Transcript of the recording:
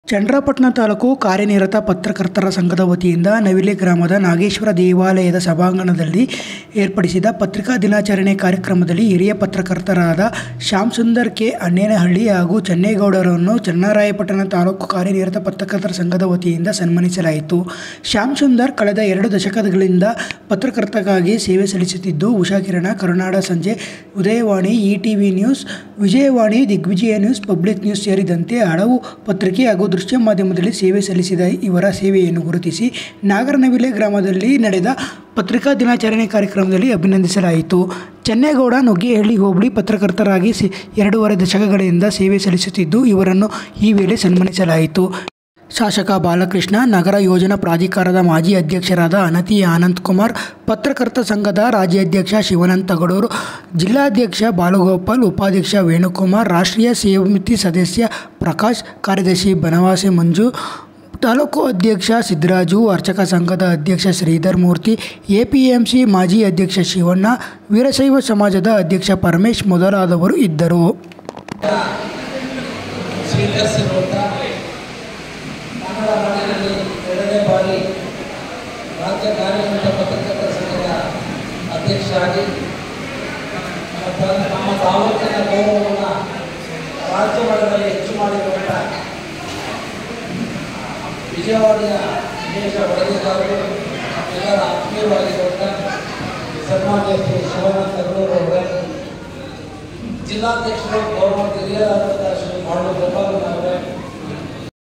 ಚನ್ನರಾಯಪಟ್ಟಣ ತಾಲೂಕು ಕಾರ್ಯನಿರತ ಪತ್ರಕರ್ತರ ಸಂಘದ ವತಿಯಿಂದ ನವಿಲೆ ಗ್ರಾಮದ ನಾಗೇಶ್ವರ ದೇವಾಲಯದ ಸಭಾಂಗಣದಲ್ಲಿ ಏರ್ಪಡಿಸಿದ ಪತ್ರಿಕಾ ದಿನಾಚರಣೆ ಕಾರ್ಯಕ್ರಮದಲ್ಲಿ ಹಿರಿಯ ಪತ್ರಕರ್ತರಾದ ಶ್ಯಾಮಸುಂದರ್ ಕೆ ಅಣ್ಣೇನಹಳ್ಳಿ ಹಾಗೂ ಚನ್ನೇಗೌಡರನ್ನು ಚನ್ನರಾಯಪಟ್ಟಣ ತಾಲೂಕು ಕಾರ್ಯನಿರತ ಪತ್ರಕರ್ತರ ಸಂಘದ ವತಿಯಿಂದ ಸನ್ಮಾನಿಸಲಾಯಿತು ಶ್ಯಾಮಸುಂದರ್ ಕಳೆದ ಎರಡು ದಶಕಗಳಿಂದ ಪತ್ರಕರ್ತರಿಗಾಗಿ ಸೇವೆ ಸಲ್ಲಿಸುತ್ತಿದ್ದು Ushakirana Karunada Sanje Udayavani E T V news Vijayavani Digvijaya news public news ಸೇರಿದಂತೆ ಹಲವು ಪತ್ರಿಕೆ ಹಾಗೂ ದೃಶ್ಯ ಮಾಧ್ಯಮದಲ್ಲಿ ಸೇವೆ ಸಲ್ಲಿಸಿದ ಇವರ ಸೇವೆಯನ್ನು ಗುರುತಿಸಿ ನಾಗರನವಿಲೆ ಗ್ರಾಮದಲ್ಲಿ ನಡೆದ ಪತ್ರಿಕಾ ದಿನಾಚರಣೆ ಕಾರ್ಯಕ್ರಮದಲ್ಲಿ ಅಭಿನಂದಿಸಲಾಯಿತು ಚನ್ನೇಗೌಡ ನುಗ್ಗೇಹಳ್ಳಿ ಹೋಬಳಿ ಪತ್ರಕರ್ತರಾಗಿ ಸಿ ಎರಡೂವರೆ ದಶಕಗಳಿಂದ ಸೇವೆ ಸಲ್ಲಿಸುತ್ತಿದ್ದು ಇವರನ್ನು ಈ ವೇಳೆ ಸನ್ಮಾನಿಸಲಾಯಿತು ಶಾಸಕ ಬಾಲಕೃಷ್ಣ ನಗರ ಯೋಜನಾ ಪ್ರಾಧಿಕಾರದ ಮಾಜಿ ಅಧ್ಯಕ್ಷರಾದ ಅನತಿ ಆನಂದಕುಮಾರ್ ಪತ್ರಕರ್ತ ಸಂಘದ ರಾಜ್ಯಾಧ್ಯಕ್ಷ ಶಿವಾನಂದ ತಗಡೂರು ಜಿಲ್ಲಾಧ್ಯಕ್ಷ ಬಾಲಗೋಪಾಲ್ ಉಪಾಧ್ಯಕ್ಷ ವೇಣುಕುಮಾರ್ ರಾಷ್ಟ್ರೀಯ ಸಮಿತಿ ಸದಸ್ಯ ಪ್ರಕಾಶ್ ಕಾರ್ಯದರ್ಶಿ ಬನವಾಸಿ ಮಂಜು ತಾಲೂಕು ಅಧ್ಯಕ್ಷ ಸಿದ್ದರಾಜು ಅರ್ಚಕ ಸಂಘದ ಅಧ್ಯಕ್ಷ ಶ್ರೀಧರ್ ಮೂರ್ತಿ ಎಪಿಎಂಸಿ ಮಾಜಿ ಅಧ್ಯಕ್ಷ ಶಿವಣ್ಣ ವೀರಶೈವ ಸಮಾಜದ ಅಧ್ಯಕ್ಷ ಪರಮೇಶ್ ಮೊದಲಾದವರು ಇದ್ದರು ಸ್ವೀಕರಿಸಿರುವಂಥ ಕನ್ನಡ ನಾಡಿನಲ್ಲಿ ಎರಡನೇ ಬಾರಿ ರಾಜ್ಯ ಕಾರ್ಯನಿರತ ಪತ್ರಕರ್ತರ ಸಂಘದ ಅಧ್ಯಕ್ಷರಾಗಿ ನಮ್ಮ ತ- ನಮ್ಮ ತಾಲೂಕಿನ ಗೌರವವನ್ನು ರಾಜ್ಯ ಮಟ್ಟದಲ್ಲಿ ಹೆಚ್ಚು ಮಾಡಿರುವಂಥ ವಿಜಯವಾಡಿಯ ವಿಶೇಷ ವರದಿಗಾರರು ಎಲ್ಲರ ಆತ್ಮೀಯವಾಗಿರುವಂಥ ಸನ್ಮಾನ್ಯ ಶ್ರೀ ಶಿವಾನಂದ ತಗಡೂರು ಅವರೇ ಜಿಲ್ಲಾಧ್ಯಕ್ಷರು ಗೌರವ ಹಿರಿಯರಾದಂಥ ಶ್ರೀ ಮಾಡು ಗೋಪಾಲನ್ ಅವರೇ